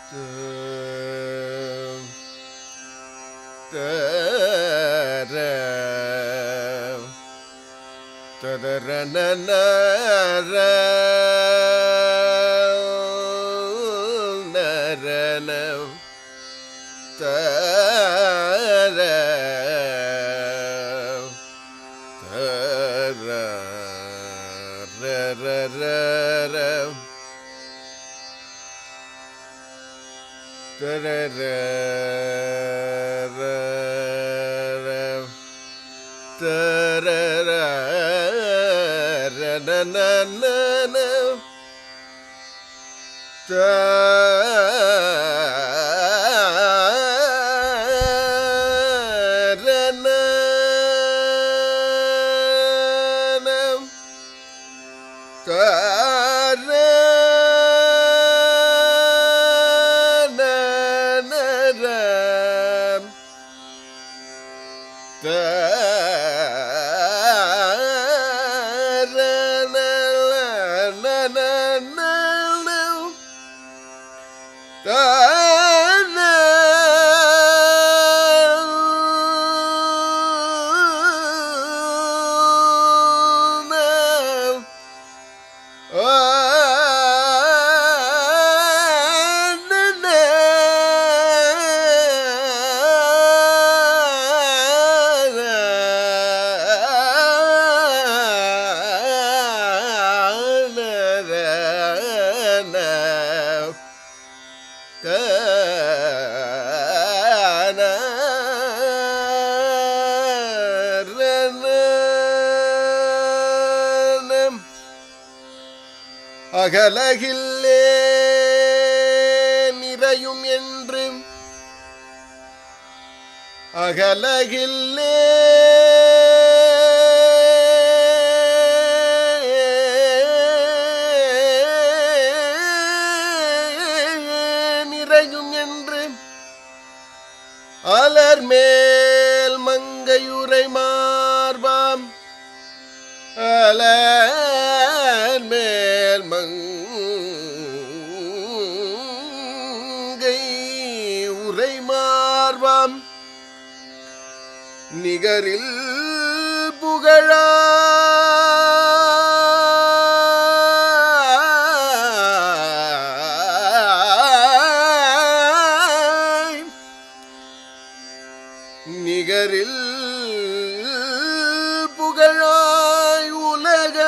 அகலகில்லே நிறையும் என்று அகலகில்லே நிறையும் என்று அலர் மேல் மங்கையுரை மார்பாம் அலர் மேல் மங்கை உரை மார்பாம் நிகரில் புகழா நிகரில் புகழாய் உலக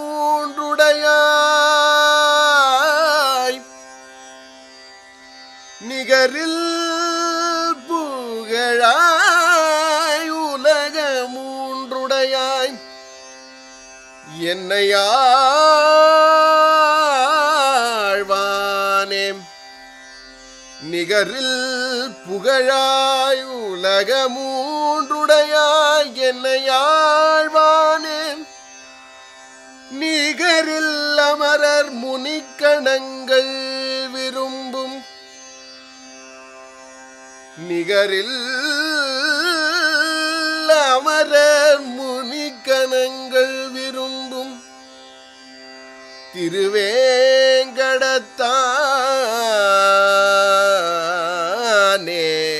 மூன்றுடையாய் நிகரில் புகழாய் உலக மூன்றுடையாய் என்னையாழ்வானே நிகரில் புகழாய் உலக மூன்றுடையாய் என்னையாழ்வானே நிகரில் அமரர் முனிக்கணங்கள் விரும்பும் நிகரில் அமரர் முனிக்கணங்கள் விரும்பும் திருவேங்கடத்தானே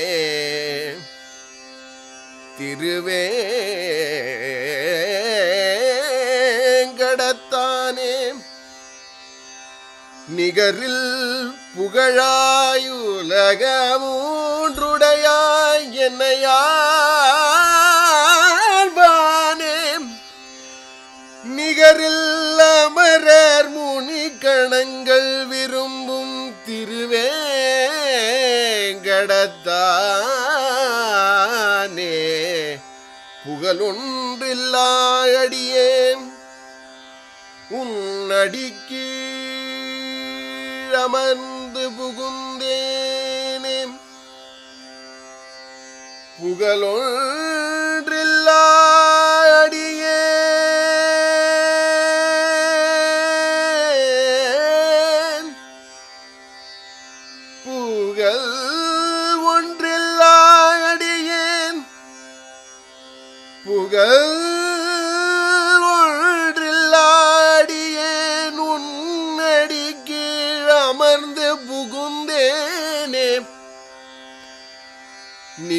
திருவேங்கடத்தானே நிகரில் புகழாயுலக மூன்றுடையாய் என்னையாழ்வானே நிகரில் அமரர் முனி கணங்கள் விரும்பும் திருவேங்கடத்தானே புகழொன்றில்லாயடியேன் உன் அடிக்கு அமர்ந்து புகுந்தேனே புகழொன்றில்லாடியே புகழ் ஒன்றில்லாடியேன் புகழ் ஒன்றில்லாடியேன் உன்னடி கீழ் அமர்ந்து புகுந்தேன்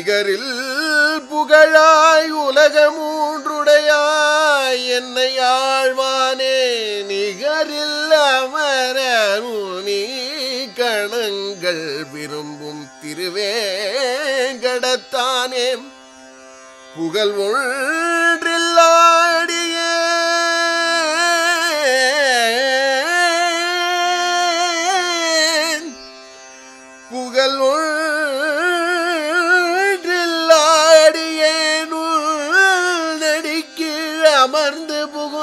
நிகரில் புகழாய் உலகமூன்றுடையாய் என்னை ஆழ்வானே நிகரில் அமரனி கணங்கள் விரும்பும் திருவேங்கடத்தானே புகழ் ஒன்றில்லாடியே புகழ் ஒன்றில்லாடியேனுள் நடிக்கு அமர்ந்து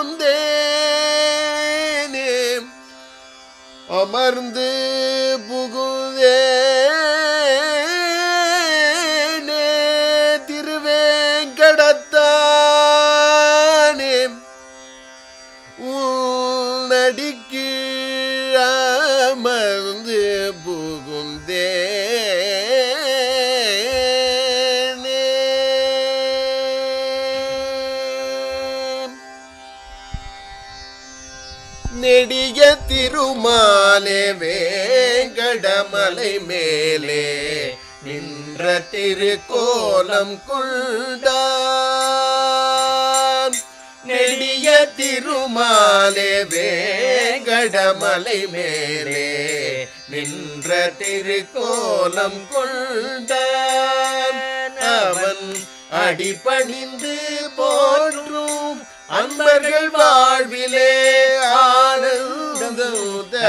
புகுந்தேனே அமர்ந்து புகுந்தேனே திருவேங்கடத்தானே உன்னடிக்கு அமர்ந்து புகுந்தேனே நெடிய திருமாலே வேங்கடமலை மேலே நின்ற திருக்கோலம் கொண்டான் நெடிய திருமாலே வேங்கடமலை மேலே நின்ற திருக்கோலம் கொண்டான் அவன் அடிபணிந்து போற்றும் அன்பர்கள் வாழ்விலே ஆனந்தம்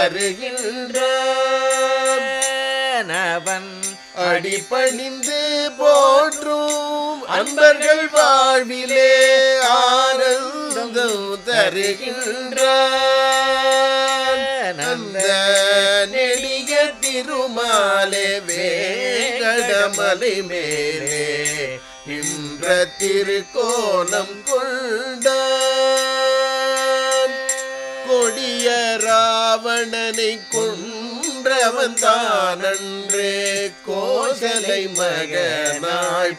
தருகின்றான் அவன் அடிபணிந்து போற்றும் அன்பர்கள் வாழ்விலே ஆனந்தம் தருகின்றான் அந்த நெடிய திருமாலே வேங்கடமலை மேலே நின்ற திருக்கோலம் கொண்டான் கொடிய ராவணனை கொன்றவன் தானன்றே கோசலை மகனாய்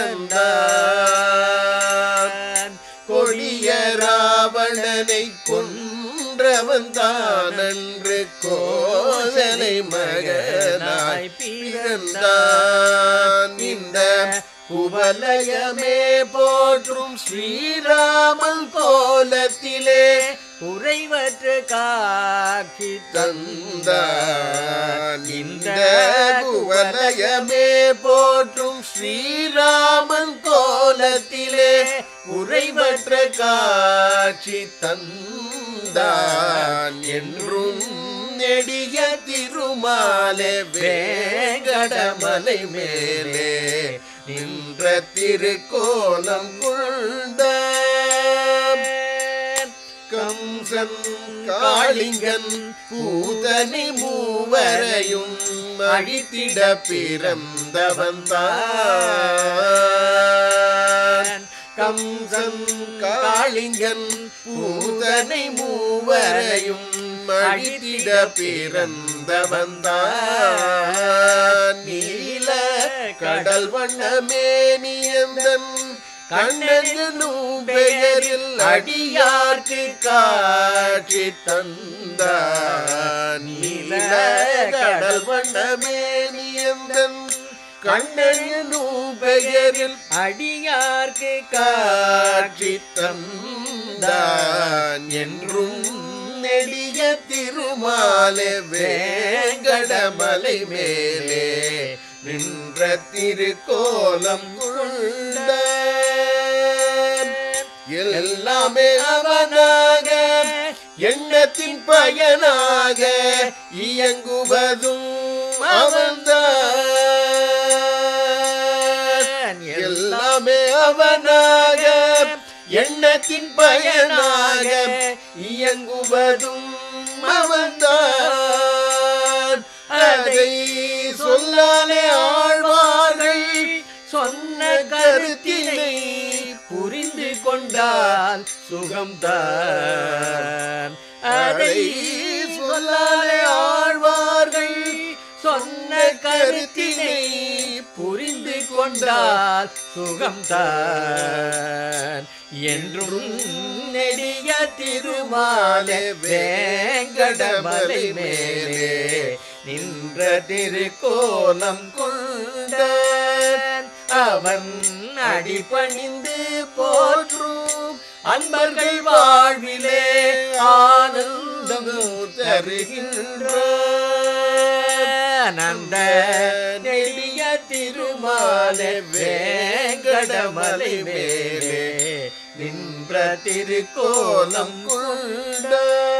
பிறந்தான் கொடிய ராவணனை கொன்றவன் தானன்று கோசலை மகனாய் பிறந்தான் இந்த குவலயமே போற்றும் ஸ்ரீராமன் கோலத்திலே குறைவற்ற காட்சி தந்தான் இந்த குவலயமே போற்றும் ஸ்ரீராமன் கோலத்திலே குறைவற்ற காட்சி தந்தான் என்றும் நெடிய திருமாலே வேங்கடமலை மேலே நின்ற திருக்கோலம் கொண்டான் கம்சன் காளிங்கன் பூதனி மூவரையும் அழித்திட பிறந்தவன் தான் கம்சன் காளிங்கன் பூதனை மூவரையும் அழித்திட பிறந்தவன் தான் நீல கடல் வண்ணமேனியந்தன் கண்ணனும் பெயரில் அடியார்க்கு காட்சி தந்தான் நீல கடல் வண்ணமேனியந்தன் கண்ணனும் பெயரில் அடியார்க்கு காட்சி தந்தான் என்றும் நெடிய திருமாலே வேங்கடமலை மேலே நின்ற திருக்கோலம் கொண்டான் எல்லாமே அவனாக எண்ணத்தின் பயனாக இயங்குவதும் அவன்தான் எல்லாமே அவனாக எண்ணத்தின் பயனாக இயங்குவதும் அவன்தான் அதை சொல்லாலே ஆழ்வார்கள் சொன்ன கருத்தினை புரிந்து கொண்டால் சுகம்தான் அதை சொல்லாலே ஆழ்வார்கள் சொன்ன கருத்தினை புரிந்து கொண்டால் சுகம்தான் என்றும் நெடிய திருமாலே வேங்கடமலை மேலே நின்ற திருக்கோலம் கொண்டான் அவன் அடிபணிந்து போற்றும் அன்பர்கள் வாழ்விலே ஆனந்தம் தருகின்ற நந்த நெடிய திருமாலே வேங்கடமலை மேலே நின்ற திருக்கோலம் கொண்ட